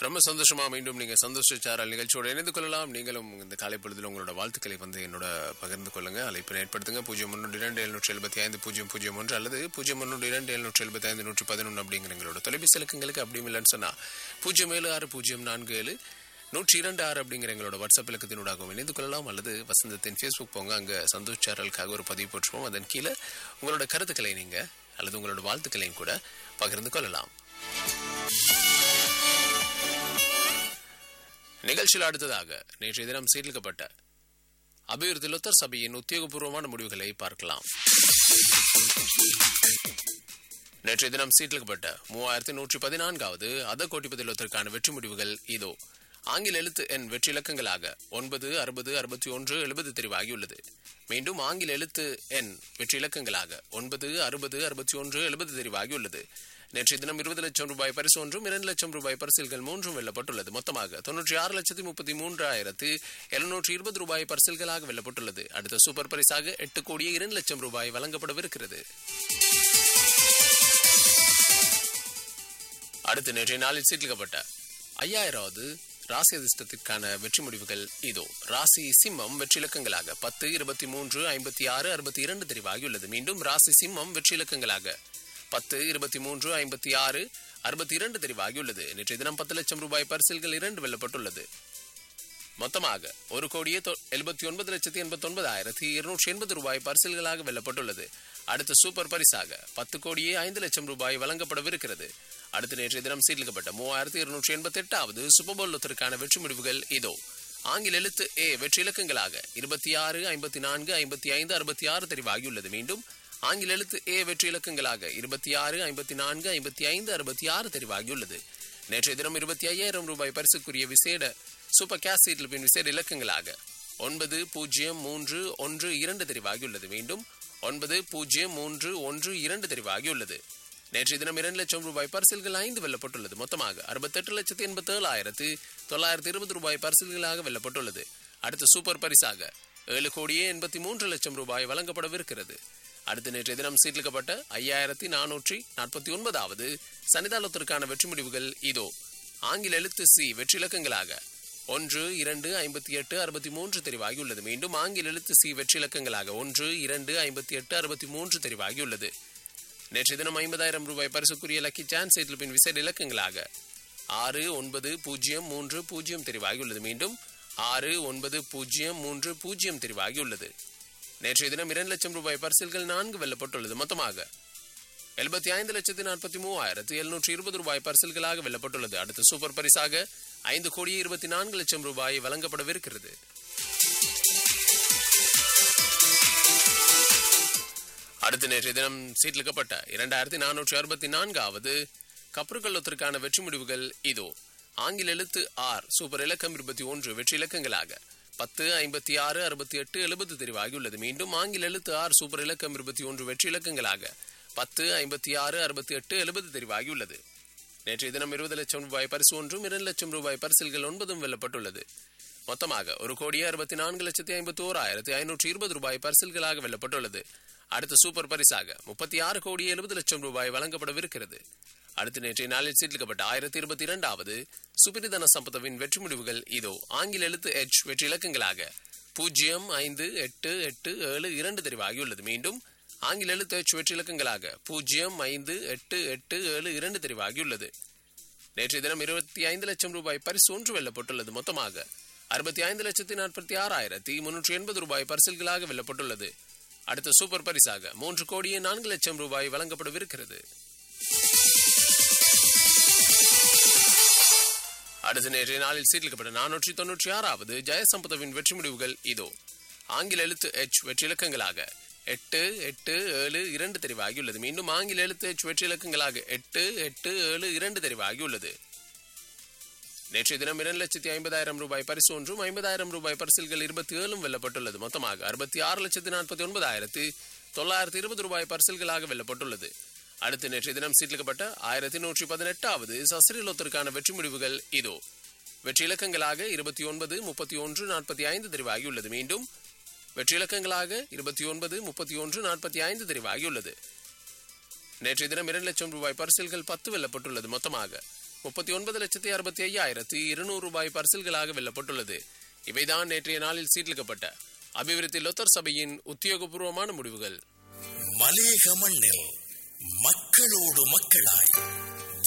ரொம்ப சந்தோஷமா மீண்டும் நீங்க சந்தோஷ சாரல் நிகழ்ச்சியோட இணைந்து கொள்ளலாம் நீங்களும் இந்த காலை பொழுதில் உங்களோட வாழ்த்துக்களை வந்து என்னோட பகிர்ந்து கொள்ளுங்க அழைப்பினை ஏற்படுத்துங்க பூஜ்ஜியம் ஒன்று இரண்டு எழுநூற்றி எழுபத்தி ஐந்து பூஜ்ஜியம் பூஜ்ஜியம் ஒன்று அல்லது பூஜ்ஜியம் ஒன்று இரண்டு எழுநூற்றி எழுபத்தி ஐந்து நூற்றி பதினொன்று அப்படிங்கிற எங்களோட தொலைபேசி இலக்கங்களுக்கு அப்படி இல்லைன்னு சொன்னா பூஜ்ஜியம் ஏழு ஆறு பூஜ்ஜியம் நான்கு ஏழு நூற்றி இரண்டு ஆறு அப்படிங்கிற எங்களோட வாட்ஸ்அப் இலக்கத்தினூடாகவும் இணைந்து கொள்ளலாம் அல்லது வசந்தத்தின் ஃபேஸ்புக் போங்க அங்கே சந்தோஷ் சேனலுக்காக ஒரு பதிவு போட்டுருவோம் அதன் கீழே உங்களோட கருத்துக்களை நீங்க அல்லது உங்களோட வாழ்த்துக்களையும் கூட பகிர்ந்து கொள்ளலாம் நிகழ்ச்சியில் அடுத்ததாக நேற்றைய தினம் சீர்லிக்கப்பட்ட அபிவிருத்தி லொத்தர் சபையின் உத்தியோகபூர்வமான முடிவுகளை பார்க்கலாம் நேற்றைய தினம் சீர்லிக்கப்பட்ட மூவாயிரத்தி நூற்றி பதினான்காவது அத கோட்டிபதி லொத்தருக்கான வெற்றி முடிவுகள் இதோ ஆங்கில எழுத்து எண் வெற்றி இலக்கங்களாக ஒன்பது அறுபது அறுபத்தி ஒன்று எழுபது தெரிவாகியுள்ளது மீண்டும் ஆங்கில எழுத்து எண் வெற்றி இலக்கங்களாக ஒன்பது அறுபது அறுபத்தி ஒன்று எழுபது தெரிவாகியுள்ளது நேற்றைய தினம் இருபது லட்சம் ரூபாய் பரிசு ஒன்றும் இரண்டு லட்சம் ரூபாய் பரிசில்கள் மூன்றும் வெல்லப்பட்டுள்ளது மொத்தமாக தொன்னூற்றி ஆறு லட்சத்தி முப்பத்தி மூன்றாயிரத்து எழுநூற்றி இருபது ரூபாய் பரிசில்களாக வெல்லப்பட்டுள்ளது அடுத்த சூப்பர் பரிசாக எட்டு கோடியே இரண்டு லட்சம் ரூபாய் வழங்கப்படவிருக்கிறது அடுத்து நேற்றைய நாளில் சீர்லிக்கப்பட்ட ஐயாயிராவது ராசி அதிர்ஷ்டத்திற்கான வெற்றி முடிவுகள் இதோ ராசி சிம்மம் வெற்றி இலக்கங்களாக பத்து இருபத்தி மூன்று ஐம்பத்தி ஆறு அறுபத்தி இரண்டு தெரிவாகியுள்ளது மீண்டும் ராசி சிம்மம் வெற்றி இலக்கங்களாக பத்து இருபத்தி மூன்று ஐம்பத்தி ஆறு அறுபத்தி இரண்டு தெரிவாகியுள்ளது நேற்றைய தினம் பத்து லட்சம் ரூபாய் பரிசில்கள் இரண்டு வெல்லப்பட்டுள்ளது மொத்தமாக ஒரு கோடியே எழுபத்தி ஒன்பது லட்சத்தி எண்பத்தி ஒன்பதாயிரத்தி இருநூற்றி எண்பது ரூபாய் பரிசில்களாக வெல்லப்பட்டுள்ளது அடுத்த சூப்பர் பரிசாக பத்து கோடியே ஐந்து லட்சம் ரூபாய் வழங்கப்படவிருக்கிறது அடுத்து நேற்றைய தினம் சீர்லிக்கப்பட்ட மூவாயிரத்தி இருநூற்றி எண்பத்தி எட்டாவது சுபபோல்லத்திற்கான வெற்றி முடிவுகள் இதோ ஆங்கில எழுத்து ஏ வெற்றி இலக்கங்களாக இருபத்தி ஆறு ஐம்பத்தி நான்கு ஐம்பத்தி ஐந்து அறுபத்தி ஆறு தெரிவாகியுள்ளது மீண்டும் ஆங்கில எழுத்து ஏ வெற்றி இலக்கங்களாக இருபத்தி ஆறு ஐம்பத்தி நான்கு ஐம்பத்தி ஐந்து அறுபத்தி ஆறு தெரிவாகியுள்ளது நேற்றைய தினம் இருபத்தி ஐயாயிரம் ரூபாய் பரிசுக்குரிய விசேட சூப்பர் கேஸ் சீட்லிப்பின் விசேட இலக்கங்களாக ஒன்பது பூஜ்ஜியம் மூன்று ஒன்று இரண்டு தெரிவாகியுள்ளது மீண்டும் ஒன்பது பூஜ்ஜியம் மூன்று ஒன்று இரண்டு தெரிவாகியுள்ளது நேற்றைய தினம் இரண்டு லட்சம் ரூபாய் பரிசில்கள் ஐந்து வெல்லப்பட்டுள்ளது மொத்தமாக அறுபத்தெட்டு லட்சத்தி எண்பத்தி ஏழாயிரத்து தொள்ளாயிரத்தி இருபது ரூபாய் பரிசில்களாக வெல்லப்பட்டுள்ளது அடுத்த சூப்பர் பரிசாக ஏழு கோடியே எண்பத்தி மூன்று லட்சம் ரூபாய் வழங்கப்படவிருக்கிறது அடுத்த நேற்றைய தினம் சீர்லிக்கப்பட்ட ஐயாயிரத்தி நானூற்றி நாற்பத்தி ஒன்பதாவது சன்னிதானத்திற்கான வெற்றி முடிவுகள் இதோ ஆங்கில எழுத்து சி வெற்றி இலக்கங்களாக ஒன்று இரண்டு ஐம்பத்தி எட்டு அறுபத்தி மூன்று தெரிவாகியுள்ளது மீண்டும் ஆங்கில எழுத்து சி வெற்றி இலக்கங்களாக ஒன்று இரண்டு ஐம்பத்தி எட்டு அறுபத்தி மூன்று தெரிவாகியுள்ளது நேற்றைய தினம் ஐம்பதாயிரம் ரூபாய் பரிசுக்குரிய லக்கி சான்ஸ் பின் விசேட இலக்கங்களாக ஆறு ஒன்பது பூஜ்ஜியம் மூன்று பூஜ்ஜியம் தெரிவாகியுள்ளது மீண்டும் ஆறு ஒன்பது பூஜ்ஜியம் மூன்று பூஜ்ஜியம் தெரிவாகியுள்ளது நேற்றைய தினம் இரண்டு லட்சம் ரூபாய் பரிசில்கள் நான்கு வெல்லப்பட்டுள்ளது மொத்தமாக எழுபத்தி ஐந்து லட்சத்தி நாற்பத்தி மூவாயிரத்து எழுநூற்றி இருபது ரூபாய் பரிசில்களாக வெல்லப்பட்டுள்ளது அடுத்த சூப்பர் பரிசாக ஐந்து கோடியே இருபத்தி நான்கு லட்சம் ரூபாய் வழங்கப்படவிருக்கிறது அடுத்த நேற்றைய தினம் சீட்லிக்கப்பட்ட இரண்டாயிரத்தி நானூற்றி அறுபத்தி நான்காவது கப்ருக்கல்லத்திற்கான வெற்றி முடிவுகள் இதோ ஆங்கில எழுத்து ஆர் சூப்பர் இலக்கம் இருபத்தி ஒன்று வெற்றி இலக்கங்களாக பத்து ஐம்பத்தி ஆறு அறுபத்தி எட்டு எழுபது தெரிவாகியுள்ளது மீண்டும் ஆங்கில எழுத்து ஆர் சூப்பர் இலக்கம் இருபத்தி ஒன்று வெற்றி இலக்கங்களாக பத்து ஐம்பத்தி ஆறு அறுபத்தி எட்டு எழுபது தெரிவாகியுள்ளது நேற்றைய தினம் இருபது லட்சம் ரூபாய் பரிசு ஒன்றும் இரண்டு லட்சம் ரூபாய் பரிசில்கள் ஒன்பதும் வெல்லப்பட்டுள்ளது மொத்தமாக ஒரு கோடியே அறுபத்தி நான்கு லட்சத்தி ஐம்பத்தி ஓராயிரத்தி ஐநூற்றி இருபது ரூபாய் பரிசில்களாக வெல்லப்பட்டுள்ளது அடுத்த சூப்பர் பரிசாக முப்பத்தி ஆறு கோடி எழுபது லட்சம் ரூபாய் வழங்கப்படவிருக்கிறது அடுத்து நேற்றைய நாளில் சீர்லிக்கப்பட்ட ஆயிரத்தி இருபத்தி இரண்டாவது சுபிரிதன சம்பதவின் வெற்றி முடிவுகள் இதோ ஆங்கில எழுத்து எச் வெற்றி இலக்கங்களாக பூஜ்ஜியம் ஐந்து எட்டு எட்டு ஏழு இரண்டு தெரிவாகியுள்ளது மீண்டும் ஆங்கில எழுத்து எச் வெற்றி இலக்கங்களாக பூஜ்ஜியம் ஐந்து எட்டு எட்டு ஏழு இரண்டு தெரிவாகியுள்ளது நேற்றைய தினம் இருபத்தி ஐந்து லட்சம் ரூபாய் பரிசு ஒன்று வெல்லப்பட்டுள்ளது மொத்தமாக அறுபத்தி ஐந்து லட்சத்தி நாற்பத்தி ஆறாயிரத்தி முன்னூற்றி எண்பது ரூபாய் பரிசில்களாக வெல்லப்பட்டுள்ளது அடுத்த சூப்பர் பரிசாக மூன்று கோடியே நான்கு லட்சம் ரூபாய் வழங்கப்படவிருக்கிறது அடுத்த நேற்றைய நாளில் சீர்லிக்கப்பட்ட நானூற்றி தொன்னூற்றி ஆறாவது ஜெயசம்பதவின் வெற்றி முடிவுகள் இதோ ஆங்கில எழுத்து எச் வெற்றி இலக்கங்களாக எட்டு எட்டு ஏழு இரண்டு தெரிவாகியுள்ளது மீண்டும் ஆங்கில எழுத்து எச் வெற்றி இலக்கங்களாக எட்டு எட்டு ஏழு இரண்டு தெரிவாகியுள்ளது நேற்றைய தினம் இரண்டு லட்சத்தி ஐம்பதாயிரம் ரூபாய் பரிசு ஒன்றும் ஐம்பதாயிரம் ரூபாய் பரிசில்கள் இருபத்தி ஏழும் வெல்லப்பட்டுள்ளது மொத்தமாக அறுபத்தி ஆறு லட்சத்தி நாற்பத்தி ஒன்பதாயிரத்தி தொள்ளாயிரத்தி இருபது ரூபாய் பரிசில்களாக வெல்லப்பட்டுள்ளது அடுத்து நேற்றைய தினம் சீட்லிக்கப்பட்ட ஆயிரத்தி நூற்றி பதினெட்டாவது சஸ்திரிலோத்திற்கான வெற்றி முடிவுகள் இதோ வெற்றி இலக்கங்களாக இருபத்தி ஒன்பது முப்பத்தி ஒன்று நாற்பத்தி ஐந்து தெரிவாகியுள்ளது மீண்டும் வெற்றி இலக்கங்களாக இருபத்தி ஒன்பது முப்பத்தி ஒன்று நாற்பத்தி ஐந்து தெரிவாகியுள்ளது நேற்றைய தினம் இரண்டு லட்சம் ரூபாய் பரிசில்கள் பத்து வெல்லப்பட்டுள்ளது மொத்தமாக முப்பத்தி ஒன்பது லட்சத்தி அறுபத்தி ஐயாயிரத்தி இருநூறு ரூபாய் பரிசில்களாக வெல்லப்பட்டுள்ளது இவைதான் நேற்றைய நாளில் சீர்லிக்கப்பட்ட அபிவிருத்தி லொத்தர் சபையின் உத்தியோகபூர்வமான முடிவுகள் மலேக மண்ணில் மக்களோடு மக்களாய்